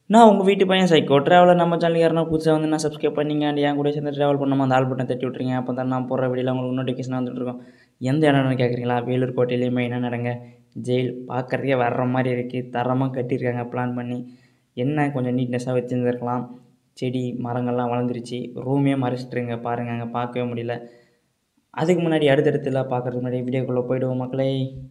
நான் உங்கள் வீட்டு பையன் சைக்கோ ட்ராவலர் நம்ம சேனல் யாருன்னா புதுசாக வந்து நான் சப்ஸ்கிரைப் பண்ணிங்க அண்ட் என் கூட சேர்ந்து ட்ராவல் பண்ணாமல் அந்த ஆல் பட்டன் தட்டி விட்ருங்க அப்போ தான் நான் போடுற வீடியோவில் உங்களுக்கு நோட்டிஃபிகேஷன் வந்துட்டுருக்கோம் எந்த இடம்னு கேட்குறீங்களா வேலூர் கோட்டையிலே மெயினாக நடங்க ஜெயில் பார்க்குறதுக்கே வர்ற மாதிரி இருக்குது தரமாக கட்டியிருக்காங்க பிளான் பண்ணி என்ன கொஞ்சம் நீட்னஸாக வச்சுருந்துருக்கலாம் செடி மரங்கள்லாம் வளர்ந்துருச்சு ரூமே மறைச்சிட்ருங்க பாருங்கள் அங்கே பார்க்கவே முடியல அதுக்கு முன்னாடி அடுத்தடுத்துல பார்க்குறதுக்கு முன்னாடி வீடியோக்குள்ளே போயிடுவோம் மக்களே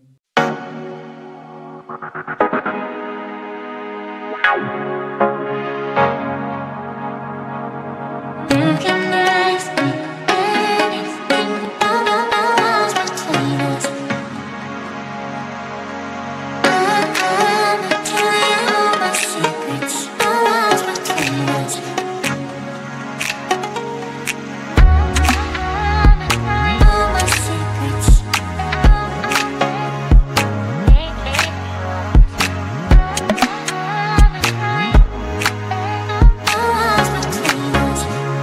You can ask me anything about us between us. I'm gonna tell you all my secrets, all us between us. All my secrets. All us between us.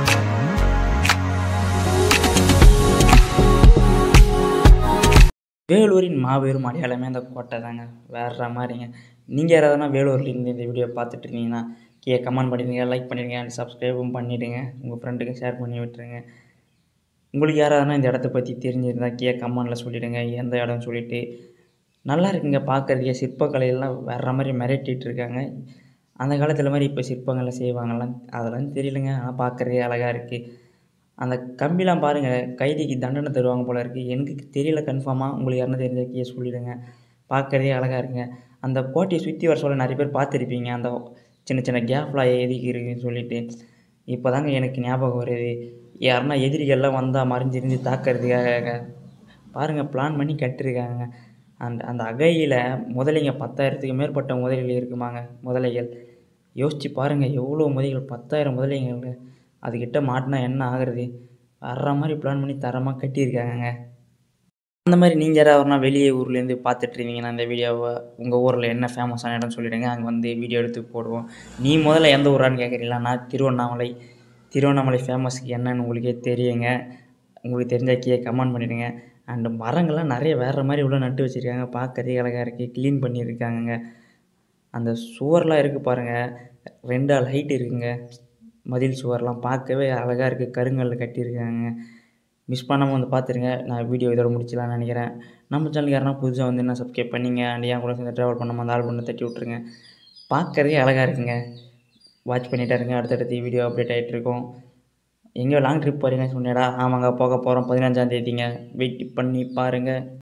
வேலூரின் மாபெரும் அடையாளமே அந்த கோட்டை தாங்க வேற மாதிரிங்க நீங்கள் யாராவதுனா வேலூர்லேருந்து இந்த வீடியோ பார்த்துட்டு இருந்தீங்கன்னா கீழே கமெண்ட் பண்ணிடுங்க லைக் பண்ணிடுங்க அண்ட் சப்ஸ்கிரைபும் பண்ணிவிடுங்க உங்கள் ஃப்ரெண்டுக்கு ஷேர் பண்ணி விட்டுருங்க உங்களுக்கு யாராவதுனா இந்த இடத்த பற்றி தெரிஞ்சிருந்தா கீழே கமெண்டில் சொல்லிவிடுங்க எந்த இடம்னு சொல்லிட்டு நல்லா இருக்குங்க பார்க்குறதுக்கே சிற்பக்கலையெல்லாம் வேற மாதிரி மிரட்டிட்டு இருக்காங்க அந்த காலத்தில் மாதிரி இப்போ சிற்பங்களை செய்வாங்கலாம் அதெல்லாம் தெரியலங்க ஆனால் பார்க்குறதே அழகாக இருக்குது அந்த கம்பிலாம் பாருங்கள் கைதிக்கு தண்டனை தருவாங்க போல இருக்குது எனக்கு தெரியல கன்ஃபார்மாக உங்களுக்கு யாருன்னா தெரிஞ்ச கீழே சொல்லிவிடுங்க பார்க்குறதே அழகாக இருக்குங்க அந்த கோட்டையை சுற்றி வர சொல்ல நிறைய பேர் பார்த்துருப்பீங்க அந்த சின்ன சின்ன கேப்லாம் எதுக்கு இருக்குன்னு சொல்லிட்டு இப்போ தாங்க எனக்கு ஞாபகம் வருது யாருன்னா எதிரிகள்லாம் வந்தால் மறைஞ்சிருந்து தாக்கிறதுக்காக பாருங்கள் பிளான் பண்ணி கட்டிருக்காங்க அந்த அந்த அகையில் முதலைங்க பத்தாயிரத்துக்கு மேற்பட்ட முதலைகள் இருக்குமாங்க முதலைகள் யோசிச்சு பாருங்கள் எவ்வளோ முதலைகள் பத்தாயிரம் முதலைங்க அதுக்கிட்ட மாட்டினா என்ன ஆகுறது வர்ற மாதிரி பிளான் பண்ணி தரமாக கட்டியிருக்காங்கங்க அந்த மாதிரி நீங்கள் யாராவதுனா வெளியே ஊர்லேருந்து பார்த்துட்டு இருந்தீங்கன்னா இந்த வீடியோவை உங்கள் ஊரில் என்ன ஃபேமஸான இடம்னு சொல்லிவிடுங்க அங்கே வந்து வீடியோ எடுத்து போடுவோம் நீ முதல்ல எந்த ஊரான்னு கேட்குறீங்களா நான் திருவண்ணாமலை திருவண்ணாமலை ஃபேமஸ்க்கு என்னன்னு உங்களுக்கே தெரியுங்க உங்களுக்கு தெரிஞ்ச கீழே கமெண்ட் பண்ணிவிடுங்க அண்டு மரங்கள்லாம் நிறைய வேறு மாதிரி உள்ள நட்டு வச்சுருக்காங்க பார்க்கறதே அழகாக இருக்குது க்ளீன் பண்ணியிருக்காங்கங்க அந்த சுவர்லாம் இருக்குது பாருங்கள் ரெண்டு ஆள் ஹைட் இருக்குங்க மதில் சுவர்லாம் பார்க்கவே அழகாக இருக்குது கருங்கல்ல கட்டியிருக்காங்க மிஸ் பண்ணாமல் வந்து பார்த்துருங்க நான் வீடியோ இதோட முடிச்சலாம்னு நினைக்கிறேன் நம்ம சேனலுக்கு யாருன்னா புதுசாக வந்து என்ன சப்ஸ்கிரைப் பண்ணிங்க அண்ட் என் கூட சேர்ந்து ட்ராவல் பண்ணாமல் அந்த ஆள் பண்ண தட்டி விட்ருங்க பார்க்கறதே அழகாக இருக்குங்க வாட்ச் பண்ணிட்டே இருங்க அடுத்தடுத்து வீடியோ அப்டேட் ஆகிட்டு இருக்கும் எங்கேயோ லாங் ட்ரிப் போகிறீங்கன்னு சொன்னேடா ஆமாங்க போக போகிறோம் பதினஞ்சாந்தேதிங்க வெயிட் பண்ணி பாருங்கள்